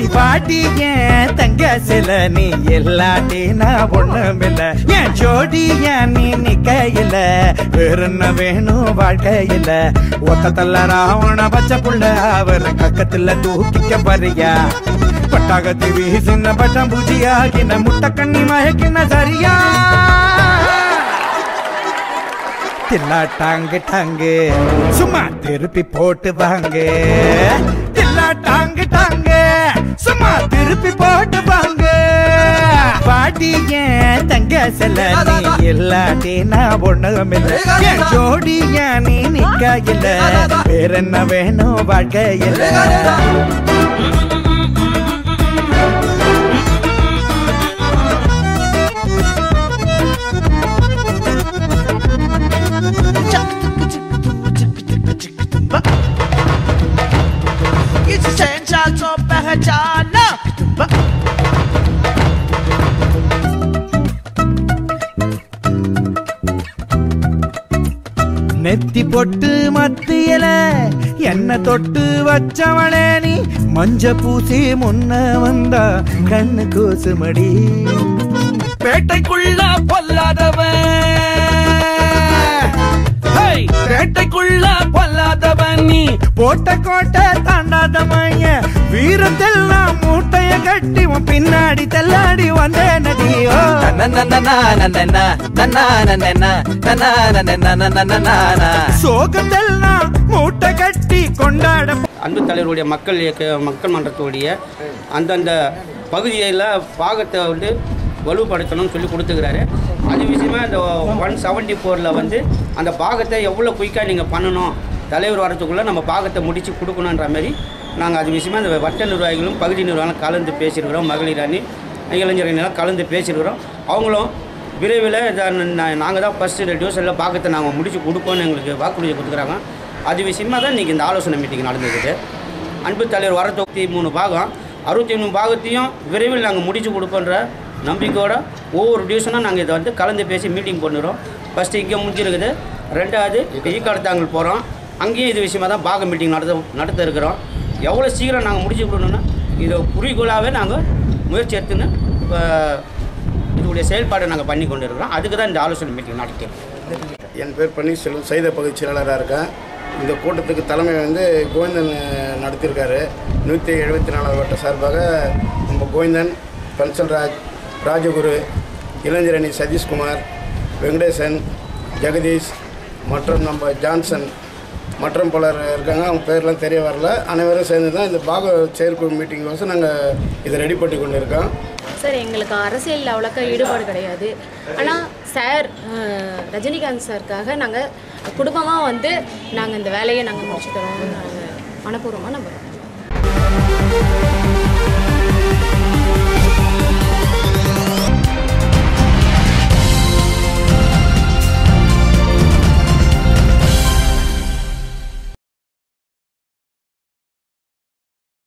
அடி பாட்டி ஏன் தங்க சில நீ எல்லாட்டி நான் ஒண்ணுமில்ல என் ஜோடி ஏன் நீ நிக்கையில வேற என்ன வேணும் வாழ்க்கையில ஒத்த தள்ள ராவண பச்சை புள்ள அவர் கக்கத்துல தூக்கிக்க வரியா பட்டாகத்தி வீசின பட்டம் பூஜியாகின முட்டை கண்ணி மயக்கின சரியா தில்லா டாங்கு டாங்கு சும்மா திருப்பி போட்டு வாங்க தில்லா டாங்கு டாங்கு சும்மா திருப்பி போட்டு வாங்க பாட்டி ஏன் தங்க செல்ல நீ இல்லாட்டி நான் ஒண்ணுமில்ல என் ஜோடி ஏன் நீ நிக்கையில வேற என்ன வேணும் வாழ்க்கையில 一直挣扎着白和家呢。 நெத்தி பொட்டு மத்தியல என்ன தொட்டு வச்சவளே நீ மஞ்ச பூசி முன்ன வந்தா கண்ணு கூசுமடி பேட்டைக்குள்ள பொல்லாதவன் ஹேய், பேட்டைக்குள்ள பொல்லாதவன் நீ போட்ட கோட்டை தாண்டாத மைய வீரத்தெல்லாம் மூட்டைய கட்டி உன் பின்னாடி தள்ளாடி வந்தே நதியோ சோகத்தெல்லாம் மூட்டை கட்டி கொண்டாட அன்பு தலைவருடைய மக்கள் இயக்க மக்கள் மன்றத்துடைய அந்தந்த பகுதியில் பாகத்தை வந்து வலுப்படுத்தணும்னு சொல்லி கொடுத்துக்கிறாரு அது விஷயமா இந்த ஒன் செவன்ட்டி ஃபோரில் வந்து அந்த பாகத்தை எவ்வளோ குயிக்காக நீங்கள் பண்ணணும் தலைவர் வரத்துக்குள்ளே நம்ம பாகத்தை முடித்து கொடுக்கணுன்ற மாதிரி நாங்கள் அது விஷயமா இந்த வட்ட நிர்வாகிகளும் பகுதி நிர்வாகிகளும் கலந்து பேசியிருக்கிறோம் மகளிர் அணி இளைஞர்களெல்லாம் கலந்து பேசியிருக்கிறோம் அவங்களும் விரைவில் நாங்கள் தான் ஃபஸ்ட்டு டிவிஷனில் பாகத்தை நாங்கள் முடித்து கொடுப்போம்னு எங்களுக்கு வாக்குறுதி கொடுக்குறாங்க அது விஷயமா தான் இன்றைக்கி இந்த ஆலோசனை மீட்டிங் நடந்துக்குது அன்பு தலைவர் வர தொகுதி மூணு பாகம் அறுபத்தி மூணு பாகத்தையும் விரைவில் நாங்கள் முடிச்சு கொடுப்போன்ற நம்பிக்கையோட ஒவ்வொரு டிவிஷனும் நாங்கள் இதை வந்து கலந்து பேசி மீட்டிங் பண்ணுறோம் ஃபஸ்ட்டு இங்கே முடிஞ்சிருக்குது ரெண்டாவது ஈக்காடுத்தாங்கல் போகிறோம் அங்கேயும் இது விஷயமா தான் பாக மீட்டிங் நடத்த நடத்த இருக்கிறோம் எவ்வளோ சீக்கிரம் நாங்கள் முடிச்சு கொடுக்கணும்னா இதை குறிக்கோளாகவே நாங்கள் முயற்சி எடுத்துன்னு இப்போ இதோடைய செயல்பாடை நாங்கள் பண்ணி கொண்டு இருக்கிறோம் அதுக்கு தான் இந்த ஆலோசனை மீட்டிங் நடத்தியிருக்கோம் என் பேர் பன்னீர்செல்வம் சைத பகுதி செயலாளராக இருக்கேன் இந்த கூட்டத்துக்கு தலைமை வந்து கோவிந்தன் அஹ், நடத்தியிருக்காரு நூற்றி எழுபத்தி நாலாவது வட்ட சார்பாக நம்ம கோவிந்தன் பன்சல்ராஜ் ராஜகுரு இளைஞரணி சதீஷ்குமார் வெங்கடேசன் ஜெகதீஷ் மற்றும் நம்ம ஜான்சன் மற்றும் பலர் இருக்காங்க அவங்க பேர்லாம் தெரிய வரல அனைவரும் சேர்ந்து தான் இந்த பாக செயற்குழு மீட்டிங் வந்து நாங்கள் இதை ரெடி பண்ணி கொண்டு இருக்கோம் சார் எங்களுக்கு அரசியலில் அவ்வளோக்கா ஈடுபாடு கிடையாது ஆனால் சார் அஹ், ரஜினிகாந்த் சாருக்காக நாங்கள் குடும்பமாக வந்து நாங்கள் இந்த வேலையை நாங்கள் முடிச்சு தரோம் நாங்கள் மனப்பூர்வமாக நம்புகிறோம்